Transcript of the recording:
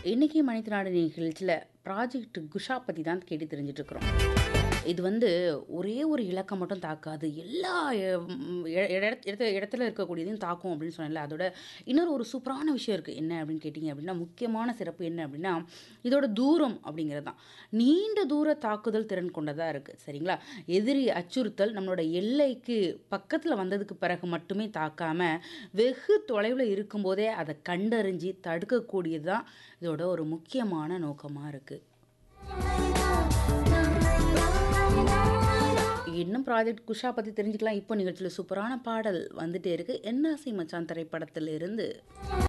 இன்னைக்கு மனிதநாடு நிகழ்ச்சியில் ப்ராஜெக்ட் குஷா பற்றி தான் கேட்டு தெரிஞ்சுட்டு இருக்கிறோம் இது வந்து ஒரே ஒரு இலக்கை மட்டும் தாக்காது எல்லா ம், இட- இட- இடத்துல இடத்துல இருக்கக்கூடியதையும் தாக்கும் அப்படின்னு சொன்னேன்ல அதோட இன்னொரு ஒரு சூப்பரான விஷயம் இருக்குது என்ன அப்படின்னு கேட்டிங்க அப்படின்னா முக்கியமான சிறப்பு என்ன அப்படின்னா இதோட தூரம் அப்படிங்கிறது தான் நீண்ட தூர தாக்குதல் திறன் கொண்டதாக இருக்குது சரிங்களா எதிரி அச்சுறுத்தல் நம்மளோட எல்லைக்கு பக்கத்தில் வந்ததுக்கு பிறகு மட்டுமே தாக்காம வெகு தொலைவில் இருக்கும்போதே அதை கண்டறிஞ்சு தடுக்கக்கூடியது தான் இதோட ஒரு முக்கியமான நோக்கமாக இருக்குது இன்னும் ப்ராஜெக்ட் குஷா பற்றி தெரிஞ்சுக்கலாம் இப்போ நிகழ்ச்சியில் சூப்பரான பாடல் வந்துட்டே இருக்கு என்னாசி மச்சான் திரைப்படத்தில் இருந்து